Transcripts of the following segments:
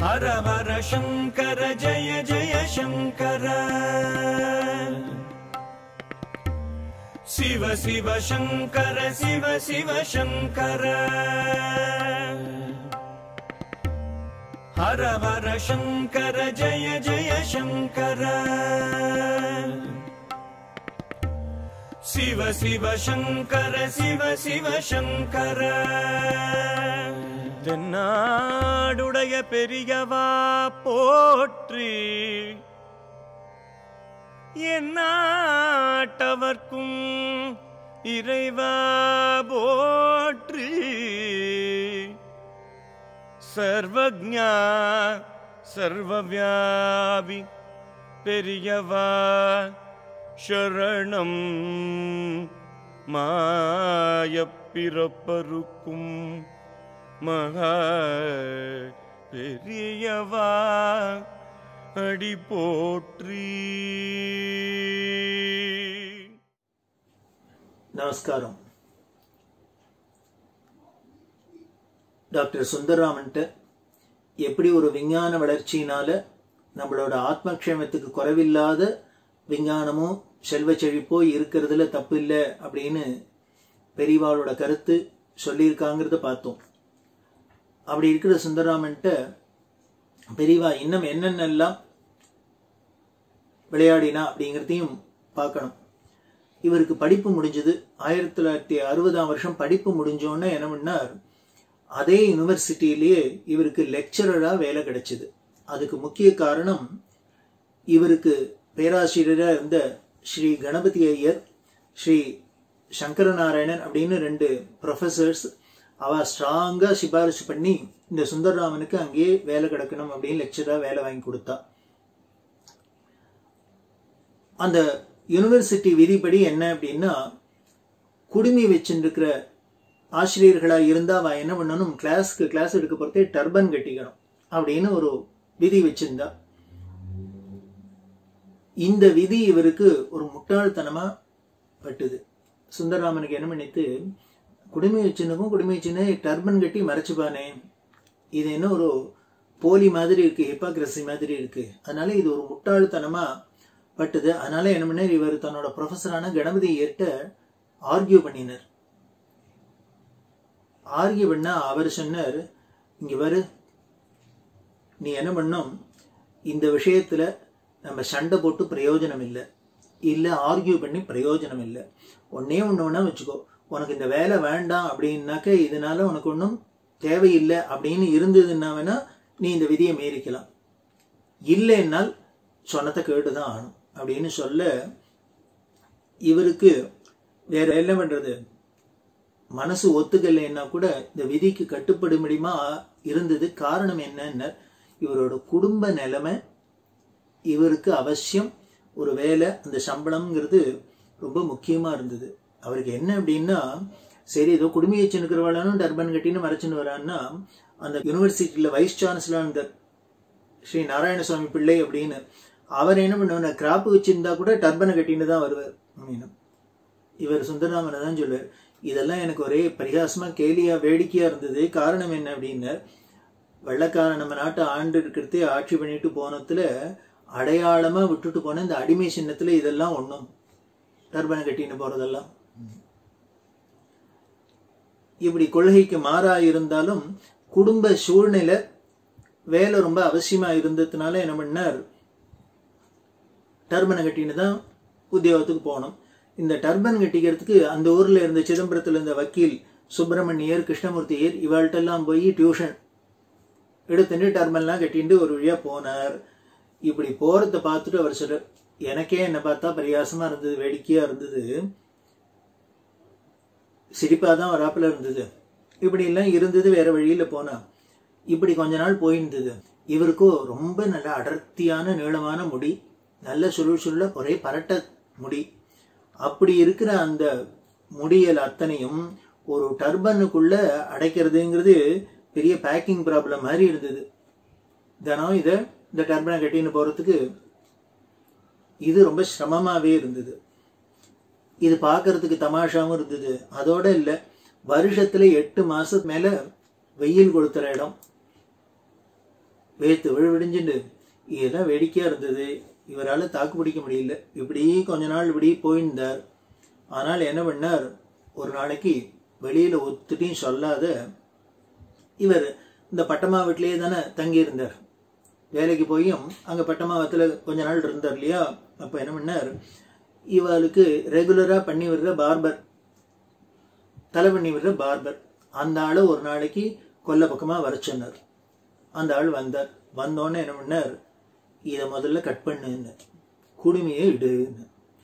हर हर शङ्कर जय जय शङ्कर शिव शिव शङ्कर शिव शिव शङ्कर हर हर शङ्कर जय जय शङ्कर शिव शिव शङ्कर शिव शिव शङ्कर தென்னாடுடைய பெரியவா போற்றி எந்நாட்டவர்க்கும் இறைவா போற்றி சர்வஜா சர்வவியாபி பெரியவா சரணம் மாயப்பிறப்பருக்கும் மகா பெரியவா அடி போற்றி நமஸ்காரம் டாக்டர் சுந்தரராமன்ட்ட எப்படி ஒரு விஞ்ஞான வளர்ச்சியினால நம்மளோட ஆத்மக்ஷேமத்துக்கு குறைவில்லாத விஞ்ஞானமோ செல்வ செழிப்போ இருக்கிறதுல தப்பு இல்லை அப்படின்னு பெரியவாளோட கருத்து சொல்லியிருக்காங்கிறத பார்த்தோம் அப்படி இருக்கிற சுந்தரராமன்ட்ட பெரியவா இன்னும் என்னென்னலாம் விளையாடினா அப்படிங்கிறதையும் பார்க்கணும் இவருக்கு படிப்பு முடிஞ்சது ஆயிரத்தி தொள்ளாயிரத்தி அறுபதாம் வருஷம் படிப்பு முடிஞ்சோன்னே என்ன பண்ணார் அதே யூனிவர்சிட்டியிலேயே இவருக்கு லெக்சரரா வேலை கிடைச்சது அதுக்கு முக்கிய காரணம் இவருக்கு பேராசிரியராக இருந்த ஸ்ரீ கணபதி ஐயர் ஸ்ரீ சங்கரநாராயணன் அப்படின்னு ரெண்டு ப்ரொஃபசர்ஸ் அவ ஸ்ட்ராங்கா சிபாரிசு பண்ணி இந்த சுந்தரராமனுக்கு அங்கேயே வேலை கிடக்கணும் அப்படின்னு லெக்சரா வேலை வாங்கி கொடுத்தா அந்த யூனிவர்சிட்டி விதிப்படி என்ன அப்படின்னா குடுமி வச்சுருக்கிற ஆசிரியர்களா இருந்தா அவ என்ன பண்ணணும் கிளாஸ்க்கு கிளாஸ் எடுக்க பொறுத்தே டர்பன் கட்டிக்கணும் அப்படின்னு ஒரு விதி வச்சிருந்தா இந்த விதி இவருக்கு ஒரு முட்டாள்தனமா பட்டுது சுந்தரராமனுக்கு என்ன பண்ணித்து குடுமி வச்சுனுக்கும் குடுமி வச்சுன்னு டர்பன் கட்டி மறைச்சுப்பானே இது என்ன ஒரு போலி மாதிரி இருக்கு ஹிப்பாக்ரஸி மாதிரி இருக்கு அதனால இது ஒரு முட்டாள்தனமா பட்டுது அதனால என்ன பண்ணார் இவர் தன்னோட ப்ரொஃபஸரான கணபதி ஏற்ற ஆர்கியூ பண்ணினார் ஆர்கியூ பண்ணா அவர் சொன்னார் இங்க வரு நீ என்ன பண்ணும் இந்த விஷயத்துல நம்ம சண்டை போட்டு பிரயோஜனம் இல்லை இல்லை ஆர்கியூ பண்ணி பிரயோஜனம் இல்லை ஒன்னே ஒன்று வேணா வச்சுக்கோ உனக்கு இந்த வேலை வேண்டாம் அப்படின்னாக்க இதனால உனக்கு ஒன்றும் தேவையில்லை அப்படின்னு இருந்ததுன்னா வேணா நீ இந்த விதியை மீறிக்கலாம் இல்லைன்னால் சொன்னதை கேட்டுதான் ஆகணும் அப்படின்னு சொல்ல இவருக்கு வேற என்ன பண்றது மனசு ஒத்துக்கலைன்னா கூட இந்த விதிக்கு கட்டுப்படும்படியுமா இருந்தது காரணம் என்னன்னா இவரோட குடும்ப நிலைமை இவருக்கு அவசியம் ஒரு வேலை அந்த சம்பளம்ங்கிறது ரொம்ப முக்கியமா இருந்தது அவருக்கு என்ன அப்படின்னா சரி ஏதோ குடுமையை வச்சுருக்கிறவளானும் டர்பன் கட்டின்னு மறைச்சுன்னு வரான்னா அந்த யூனிவர்சிட்டியில வைஸ் சான்சலர் அந்த ஸ்ரீ நாராயணசுவாமி பிள்ளை அப்படின்னு அவர் என்ன பண்ணுவார் கிராப்பு வச்சிருந்தா கூட டர்பனை கட்டின்னு தான் வருவார் அப்படின்னு இவர் சுந்தரராமனை தான் சொல்லுவார் இதெல்லாம் எனக்கு ஒரே பரிகாசமா கேலியா வேடிக்கையா இருந்தது காரணம் என்ன அப்படின்னு வெள்ளக்காரன் நம்ம நாட்டை ஆண்டு இருக்கிறதே ஆட்சி பண்ணிட்டு போனதுல அடையாளமா விட்டுட்டு போன இந்த அடிமை சின்னத்துல இதெல்லாம் ஒண்ணும் டர்பனை கட்டின்னு போறதெல்லாம் இப்படி கொள்கைக்கு மாறா இருந்தாலும் குடும்ப சூழ்நிலை வேலை ரொம்ப அவசியமா இருந்ததுனால என்ன பண்ணார் டர்பனை கட்டின்னு தான் உத்தியோகத்துக்கு போகணும் இந்த டர்பன் கட்டிக்கிறதுக்கு அந்த ஊர்ல இருந்த சிதம்பரத்துல இருந்த வக்கீல் சுப்பிரமணியர் கிருஷ்ணமூர்த்தியர் இவாள்கிட்டெல்லாம் போய் டியூஷன் எடுத்துட்டு டர்பன்லாம் கட்டிட்டு ஒரு வழியா போனார் இப்படி போறத பார்த்துட்டு அவர் சொல்ல எனக்கே என்ன பார்த்தா பரியாசமா இருந்தது வேடிக்கையா இருந்தது சிரிப்பா தான் வராப்புல இருந்தது இப்படி எல்லாம் இருந்தது வேற வழியில போனா இப்படி கொஞ்ச நாள் போயிருந்தது இவருக்கோ ரொம்ப நல்ல அடர்த்தியான நீளமான முடி நல்ல சுருள் சுருள ஒரே பரட்ட முடி அப்படி இருக்கிற அந்த முடியல் அத்தனையும் ஒரு டர்பனுக்குள்ள அடைக்கிறதுங்கிறது பெரிய பேக்கிங் ப்ராப்ளம் மாதிரி இருந்தது தினம் இதை இந்த டர்பனை கட்டின்னு போறதுக்கு இது ரொம்ப சிரமமாவே இருந்தது இது பார்க்கறதுக்கு தமாஷாவும் இருந்தது அதோட இல்ல வருஷத்துல எட்டு மாசத்துக்கு மேல வெயில் கொளுத்துற இடம் வேத்து விழுவிடிஞ்சுண்டு இதெல்லாம் வேடிக்கையா இருந்தது இவரால் தாக்கு பிடிக்க முடியல இப்படி கொஞ்ச நாள் இப்படி போயிருந்தார் ஆனால் என்ன பண்ணார் ஒரு நாளைக்கு வெளியில ஒத்துட்டையும் சொல்லாத இவர் இந்த பட்டமா வீட்டிலேயே தானே தங்கி இருந்தார் வேலைக்கு போயும் அங்க பட்டமாவத்துல கொஞ்ச நாள் இருந்தார் இல்லையா அப்ப என்ன பண்ணார் இவளுக்கு ரெகுலரா பண்ணி விடுற பார்பர் தலை பண்ணி விடுற பார்பர் அந்த ஆளு ஒரு நாளைக்கு கொல்ல பக்கமா வர சொன்னார் அந்த ஆள் வந்தார் வந்தோடனே என்ன பண்ணார் இதை முதல்ல கட் பண்ணுன்னு குடுமையை இடுன்னு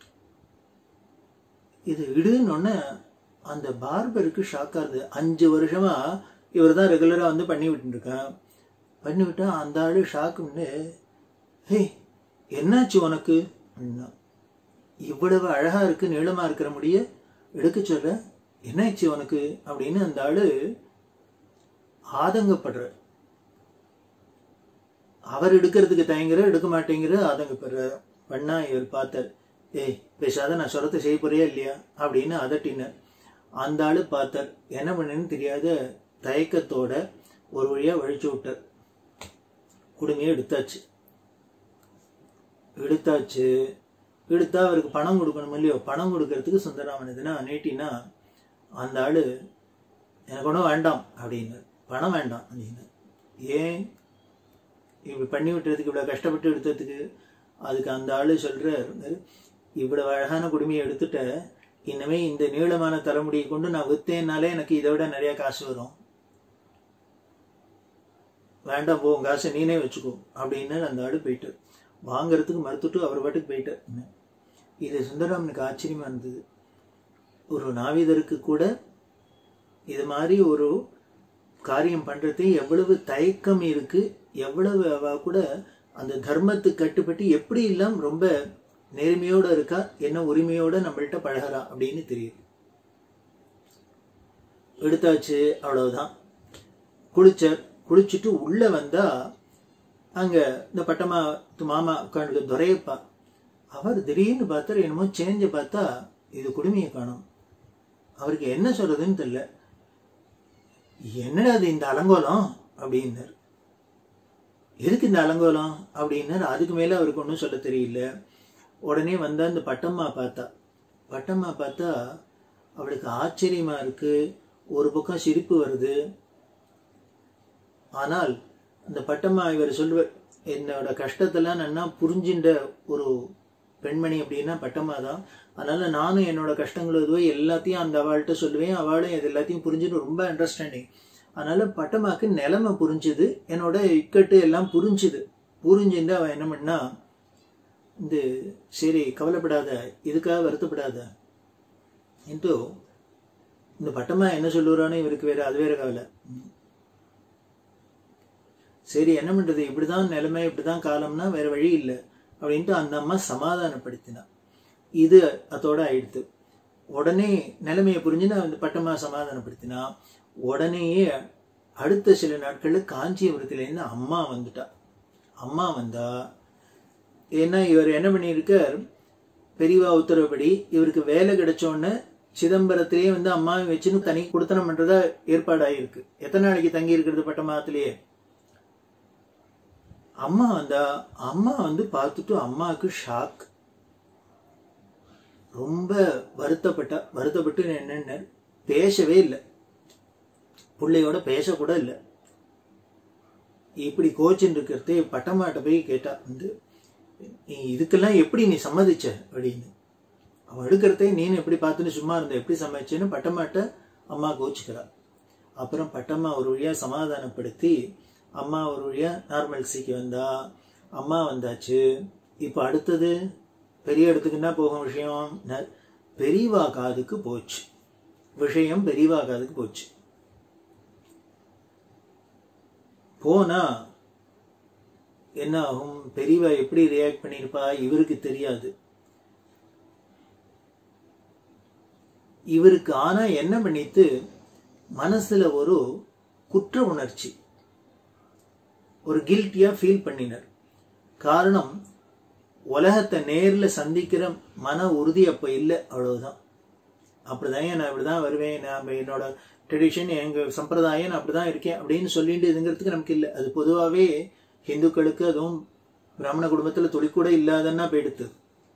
இது இடுன்னொன்னே அந்த பார்பருக்கு ஷாக் ஆகுது அஞ்சு வருஷமா இவர் தான் ரெகுலரா வந்து பண்ணி விட்டு இருக்கான் பண்ணி விட்டா அந்த ஆளு ஷாக்குன்னு ஹே என்னாச்சு உனக்கு அப்படின்னா இவ்வளவு அழகா இருக்கு நீளமா இருக்கிற முடிய எடுக்க சொல்ற என்னாச்சு உனக்கு அப்படின்னு அந்த ஆளு ஆதங்கப்படுற அவர் எடுக்கிறதுக்கு தயங்குற எடுக்க மாட்டேங்கிற ஆதங்கப்படுற பண்ணா இவர் பார்த்தார் ஏய் பேசாத நான் சொல்றதை செய்ய போறியா இல்லையா அப்படின்னு அதட்டினார் அந்த ஆளு பார்த்தார் என்ன பண்ணுன்னு தெரியாத தயக்கத்தோட ஒரு வழியா வழிச்சு விட்டார் குடுமையை எடுத்தாச்சு எடுத்தாச்சு எடுத்தா அவருக்கு பணம் கொடுக்கணும் இல்லையோ பணம் கொடுக்கறதுக்கு சுந்தராமன் எதுனா நீட்டினா அந்த ஆளு எனக்கு ஒன்றும் வேண்டாம் அப்படின்னு பணம் வேண்டாம் அப்படின்னு ஏன் இப்படி பண்ணி விட்டுறதுக்கு இவ்வளோ கஷ்டப்பட்டு எடுத்ததுக்கு அதுக்கு அந்த ஆளு சொல்றாரு இவ்வளவு அழகான குடுமையை எடுத்துட்ட இனிமே இந்த நீளமான தலைமுடியை கொண்டு நான் வித்தேன்னாலே எனக்கு இதை விட நிறைய காசு வரும் வேண்டாம் போ உன் காசை நீனே வச்சுக்கோ அப்படின்னு அந்த ஆடு போயிட்டு வாங்குறதுக்கு மறுத்துட்டு அவர் பாட்டுக்கு போயிட்டார் இது சுந்தராமனுக்கு ஆச்சரியமா இருந்தது ஒரு நாவிதருக்கு கூட இது மாதிரி ஒரு காரியம் பண்றது எவ்வளவு தயக்கம் இருக்கு எவ்வளவு அவ கூட அந்த தர்மத்துக்கு கட்டுப்பட்டு எப்படி எல்லாம் ரொம்ப நேர்மையோட இருக்கா என்ன உரிமையோட நம்மள்ட்ட பழகிறா அப்படின்னு தெரியுது எடுத்தாச்சு அவ்வளவுதான் குளிச்சார் குளிச்சுட்டு உள்ள வந்தா அங்க இந்த பட்டமா மாமா உட்காந்து துரையப்பா அவர் திடீர்னு பார்த்தாரு என்னமோ சேஞ்ச பார்த்தா இது குடுமையை காணும் அவருக்கு என்ன சொல்றதுன்னு தெரியல என்னடா அது இந்த அலங்கோலம் அப்படின்னார் எதுக்கு இந்த அலங்கோலம் அப்படின்னார் அதுக்கு மேல அவருக்கு ஒன்றும் சொல்ல தெரியல உடனே வந்தா இந்த பட்டம்மா பார்த்தா பட்டம்மா பார்த்தா அவளுக்கு ஆச்சரியமா இருக்கு ஒரு பக்கம் சிரிப்பு வருது ஆனால் அந்த பட்டம்மா இவர் சொல்லுவார் என்னோட கஷ்டத்தெல்லாம் நன்னா புரிஞ்சின்ற ஒரு பெண்மணி அப்படின்னா பட்டம்மா தான் அதனால நானும் என்னோட கஷ்டங்கள் எதுவோ எல்லாத்தையும் அந்த அவள்கிட்ட சொல்லுவேன் அவளும் இது எல்லாத்தையும் புரிஞ்சுட்டு ரொம்ப அண்டர்ஸ்டாண்டிங் அதனால பட்டம்மாக்கு நிலைமை புரிஞ்சுது என்னோட இக்கட்டு எல்லாம் புரிஞ்சுது புரிஞ்சுட்டு அவன் என்ன பண்ணா இந்த சரி கவலைப்படாத இதுக்காக வருத்தப்படாத என்று இந்த பட்டம்மா என்ன சொல்லுறானோ இவருக்கு வேற அது வேற கவலை சரி என்ன பண்றது இப்படிதான் நிலைமை இப்படிதான் காலம்னா வேற வழி இல்லை அப்படின்ட்டு அந்த அம்மா சமாதானப்படுத்தினா இது அதோட ஆயிடுத்து உடனே நிலைமையை புரிஞ்சுன்னு அந்த பட்டம்மா சமாதானப்படுத்தினா உடனேயே அடுத்த சில நாட்கள்ல காஞ்சிபுரத்திலேருந்து அம்மா வந்துட்டா அம்மா வந்தா ஏன்னா இவர் என்ன பண்ணியிருக்கார் பெரியவா உத்தரவுப்படி இவருக்கு வேலை கிடைச்சோன்னு சிதம்பரத்திலேயே வந்து அம்மாவை வச்சுன்னு தனி குடுத்தனம் பண்றதா ஏற்பாடாயிருக்கு எத்தனை நாளைக்கு தங்கி இருக்கிறது பட்டமாத்திலேயே அம்மா வந்தா அம்மா வந்து பார்த்துட்டு அம்மாவுக்கு ஷாக் ரொம்ப வருத்தப்பட்டா வருத்தப்பட்டு என்னென்ன பேசவே இல்லை பிள்ளையோட பேசக்கூட இல்லை இப்படி கோச்சின்னு இருக்கிறது பட்டமாட்ட போய் கேட்டா வந்து நீ இதுக்கெல்லாம் எப்படி நீ சம்மதிச்ச அப்படின்னு அவன் எடுக்கிறதே நீனு எப்படி பார்த்துன்னு சும்மா இருந்த எப்படி சமைச்சேன்னு பட்டமாட்ட அம்மா கோச்சுக்கிறா அப்புறம் பட்டம்மா ஒரு வழியா சமாதானப்படுத்தி அம்மா ஒரு வழியா நார்மல்சிக்கு வந்தா அம்மா வந்தாச்சு இப்போ அடுத்தது பெரிய இடத்துக்கு என்ன போகும் விஷயம் ந- பெரியவா காதுக்கு போச்சு விஷயம் பெரியவா காதுக்கு போச்சு போனா என்ன ஆகும் பெரியவா எப்படி ரியாக்ட் பண்ணியிருப்பா இவருக்கு தெரியாது இவருக்கு ஆனா என்ன பண்ணித்து மனசுல ஒரு குற்ற உணர்ச்சி ஒரு கில்ட்டியா ஃபீல் பண்ணினார் காரணம் உலகத்தை நேர்ல சந்திக்கிற மன உறுதி அப்ப இல்லை அவ்வளவுதான் அப்படிதான் நான் இப்படிதான் வருவேன் நான் என்னோட ட்ரெடிஷன் எங்க சம்பிரதாயம் நான் அப்படிதான் இருக்கேன் அப்படின்னு சொல்லிட்டு இதுங்கிறதுக்கு நமக்கு இல்லை அது பொதுவாகவே ஹிந்துக்களுக்கு அதுவும் பிராமண குடும்பத்துல துளி கூட இல்லாதன்னா போயிடுத்து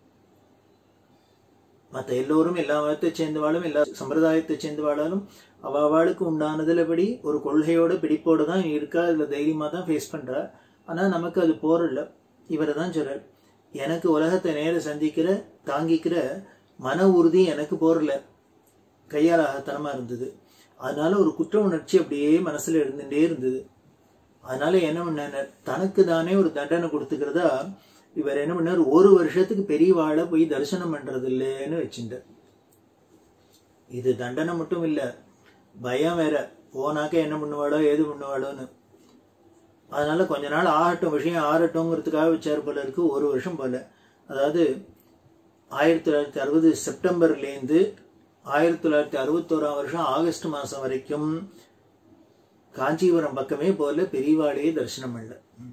மற்ற எல்லோரும் எல்லா மதத்தை சேர்ந்தவாளும் எல்லா சம்பிரதாயத்தை சேர்ந்தவாளாலும் அவாவாளுக்கு உண்டானதுலபடி ஒரு கொள்கையோட பிடிப்போட தான் இருக்கா இதுல தைரியமா தான் ஃபேஸ் பண்றா ஆனா நமக்கு அது போரில்ல இவரை தான் சொல்றார் எனக்கு உலகத்தை நேர சந்திக்கிற தாங்கிக்கிற மன உறுதி எனக்கு போரில்ல கையால் ஆகத்தனமா இருந்தது அதனால ஒரு குற்ற உணர்ச்சி அப்படியே மனசுல இருந்துட்டே இருந்தது அதனால என்ன பண்ணார் தனக்கு தானே ஒரு தண்டனை கொடுத்துக்கிறதா இவர் என்ன பண்ணார் ஒரு வருஷத்துக்கு பெரியவாளை போய் தரிசனம் பண்றது இல்லைன்னு வச்சுட்டார் இது தண்டனை மட்டும் இல்ல பயம் வேற போனாக்க என்ன பண்ணுவாளோ ஏது பண்ணுவாளோன்னு அதனால கொஞ்ச நாள் ஆகட்டும் விஷயம் ஆறட்டும்ங்கிறதுக்காக வச்சார் போல இருக்கு ஒரு வருஷம் போல அதாவது ஆயிரத்தி தொள்ளாயிரத்தி அறுபது செப்டம்பர்லேருந்து ஆயிரத்தி தொள்ளாயிரத்தி அறுபத்தோராம் வருஷம் ஆகஸ்ட் மாசம் வரைக்கும் காஞ்சிபுரம் பக்கமே போல பெரியவாளையே தரிசனம் பண்ணல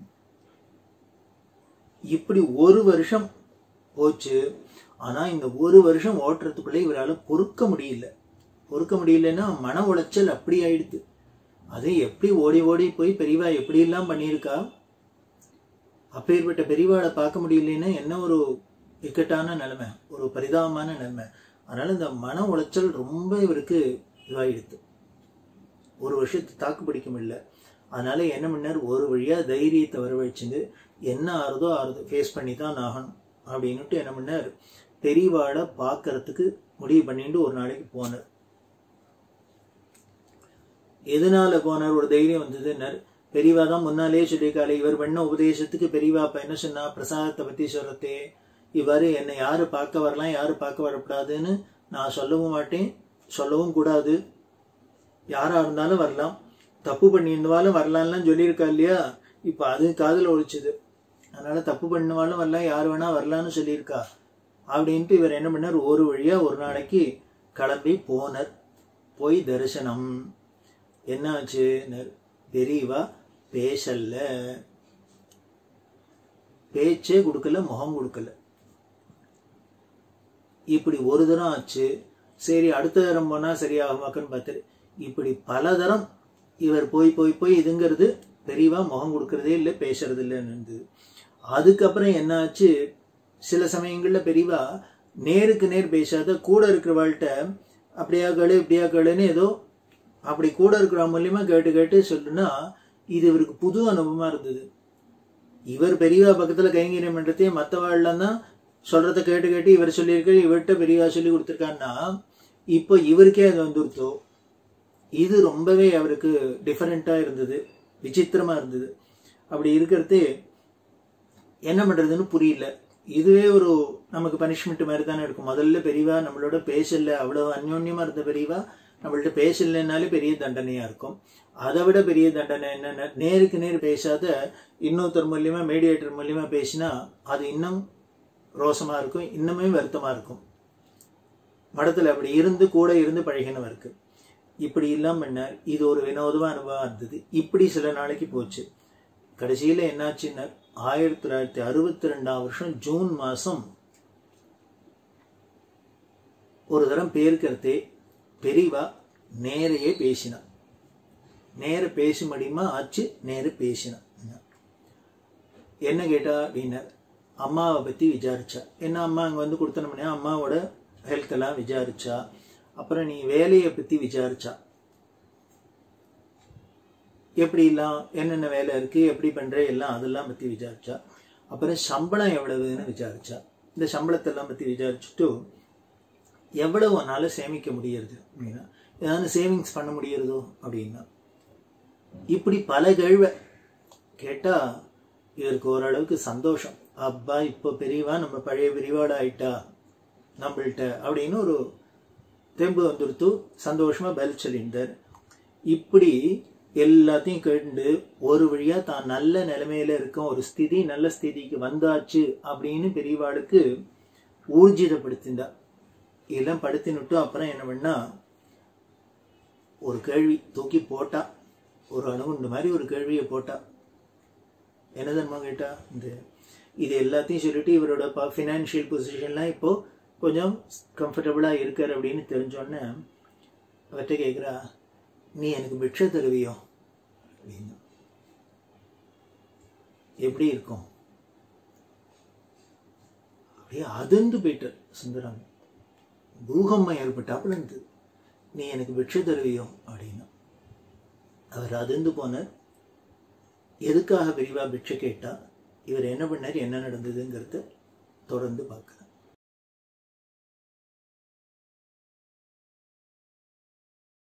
இப்படி ஒரு வருஷம் போச்சு ஆனா இந்த ஒரு வருஷம் ஓட்டுறதுக்குள்ள இவரால பொறுக்க முடியல பொறுக்க முடியலன்னா மன உளைச்சல் அப்படி ஆயிடுது அது எப்படி ஓடி ஓடி போய் பெரியவா எப்படி எல்லாம் பண்ணியிருக்கா அப்பேற்பட்ட பெரியவாளை பார்க்க முடியலன்னா என்ன ஒரு இக்கட்டான நிலைமை ஒரு பரிதாபமான நிலைமை அதனால இந்த மன உளைச்சல் ரொம்ப இவருக்கு இதுவாயிடுது ஒரு வருஷத்தை தாக்கு பிடிக்க முடியல அதனால என்ன பண்ணார் ஒரு வழியா தைரியத்தை வரவழைச்சிருந்து என்ன ஆறுதோ ஆறுதோ ஃபேஸ் பண்ணி தான் ஆகணும் அப்படின்னுட்டு என்ன பண்ணார் பெரியவாளை பார்க்கறதுக்கு முடிவு பண்ணிட்டு ஒரு நாளைக்கு போனார் எதனால போனார் ஒரு தைரியம் வந்ததுன்னார் பெரியவா தான் முன்னாலேயே சொல்லியிருக்காளே இவர் பண்ண உபதேசத்துக்கு பெரியவா அப்ப என்ன சொன்னா பிரசாதத்தை பத்தி சொல்றதே இவ்வாறு என்னை யாரு பார்க்க வரலாம் யாரு பார்க்க வரக்கூடாதுன்னு நான் சொல்லவும் மாட்டேன் சொல்லவும் கூடாது யாரா இருந்தாலும் வரலாம் தப்பு பண்ணியிருந்தாலும் வரலாம்லாம் சொல்லியிருக்கா இல்லையா இப்ப அது காதுல ஒழிச்சுது அதனால தப்பு பண்ணுவாலும் வரலாம் யார் வேணா வரலாம்னு சொல்லியிருக்கா அப்படின்ட்டு இவர் என்ன பண்ணார் ஒரு வழியா ஒரு நாளைக்கு கிளம்பி போனார் போய் தரிசனம் என்ன ஆச்சு பெரியவா பேசல பேச்சே கொடுக்கல முகம் கொடுக்கல இப்படி ஒரு தரம் ஆச்சு சரி அடுத்த தரம் போனா சரியாகுமாக்குன்னு பார்த்தாரு இப்படி பல தரம் இவர் போய் போய் போய் இதுங்கிறது பெரியவா முகம் கொடுக்கறதே இல்லை பேசுறது இல்லைன்னு இருந்தது அதுக்கப்புறம் என்ன ஆச்சு சில சமயங்கள்ல பெரியவா நேருக்கு நேர் பேசாத கூட இருக்கிறவாள்கிட்ட அப்படியா கேளு இப்படியா கேளுன்னு ஏதோ அப்படி கூட இருக்கிற மூலியமா கேட்டு கேட்டு சொல்லுனா இது இவருக்கு புது அனுபவமா இருந்தது இவர் பெரியவா பக்கத்துல கைங்கரியம் பண்றதே மற்றவாள்லாம் தான் சொல்றத கேட்டு கேட்டு இவர் சொல்லியிருக்க இவர்கிட்ட பெரியவா சொல்லி கொடுத்துருக்கான்னா இப்போ இவருக்கே அது வந்துருத்தோ இது ரொம்பவே அவருக்கு டிஃபரெண்டா இருந்தது விசித்திரமா இருந்தது அப்படி இருக்கிறது என்ன பண்றதுன்னு புரியல இதுவே ஒரு நமக்கு பனிஷ்மெண்ட் மாதிரி தானே இருக்கும் முதல்ல பெரியவா நம்மளோட பேசல அவ்வளவு அந்யோன்யமா இருந்த பெரியவா நம்மள்ட்ட பேசலைன்னாலே பெரிய தண்டனையா இருக்கும் அதை விட பெரிய தண்டனை என்னன்னா நேருக்கு நேர் பேசாத இன்னொருத்தர் மூலியமா மீடியேட்டர் மூலியமா பேசினா அது இன்னும் ரோசமா இருக்கும் இன்னுமே வருத்தமா இருக்கும் மடத்துல அப்படி இருந்து கூட இருந்து பழகினவருக்கு இப்படி இல்லாம பண்ணார் இது ஒரு வினோதமா அனுபவம் இருந்தது இப்படி சில நாளைக்கு போச்சு கடைசியில என்னாச்சுன்னா ஆயிரத்தி தொள்ளாயிரத்தி அறுபத்தி ரெண்டாம் வருஷம் ஜூன் மாசம் ஒரு தரம் பேருக்கிறதே பெரியவா நேரையே பேசினான் நேர பேச முடியுமா ஆச்சு நேர பேசினான் என்ன கேட்டா அப்படின்னா அம்மாவை பத்தி விசாரிச்சா என்ன அம்மா அங்க வந்து கொடுத்தனோம்னா அம்மாவோட ஹெல்த் எல்லாம் விசாரிச்சா அப்புறம் நீ வேலையை பத்தி விசாரிச்சா எப்படி எல்லாம் என்னென்ன வேலை இருக்கு எப்படி பண்ற எல்லாம் அதெல்லாம் பத்தி விசாரிச்சா அப்புறம் சம்பளம் எவ்வளவுன்னு விசாரிச்சா இந்த சம்பளத்தை எல்லாம் பத்தி விசாரிச்சுட்டு எவ்வளவு உன்னால சேமிக்க முடியறது அப்படின்னா ஏதாவது சேவிங்ஸ் பண்ண முடியறதோ அப்படின்னா இப்படி பல கேள்வை கேட்டா இவருக்கு ஓரளவுக்கு சந்தோஷம் அப்பா இப்போ பெரியவா நம்ம பழைய பெரியவாட ஆயிட்டா நம்மள்கிட்ட அப்படின்னு ஒரு தெம்பு வந்துடுத்து சந்தோஷமா பதில் சொல்லியிருந்தார் இப்படி எல்லாத்தையும் கேட்டு ஒரு வழியா தான் நல்ல நிலைமையில இருக்கும் ஒரு ஸ்திதி நல்ல ஸ்திதிக்கு வந்தாச்சு அப்படின்னு பெரியவாளுக்கு ஊர்ஜிதப்படுத்திந்தா இதெல்லாம் படுத்தினுட்டு அப்புறம் என்ன பண்ணா ஒரு கேள்வி தூக்கி போட்டா ஒரு அணுகுண்டு மாதிரி ஒரு கேள்வியை போட்டா என்ன தன்மா கேட்டா இந்த இது எல்லாத்தையும் சொல்லிட்டு இவரோட ஃபினான்ஷியல் பொசிஷன்லாம் இப்போ கொஞ்சம் கம்ஃபர்டபுளா இருக்கார் அப்படின்னு தெரிஞ்சோடனே அவர்கிட்ட கேட்குறா நீ எனக்கு பிக்ஷை தருவியோ அப்படின்னு எப்படி இருக்கும் அப்படியே அதிர்ந்து போயிட்டார் சுந்தரம் பூகம்பம் ஏற்பட்டாப்புல இருந்தது நீ எனக்கு பிட்சை தருவியோ அப்படின்னா அவர் அதிர்ந்து போனார் எதுக்காக விரிவா பிட்சை கேட்டா இவர் என்ன பண்ணார் என்ன நடந்ததுங்கிறத தொடர்ந்து பார்க்கலாம்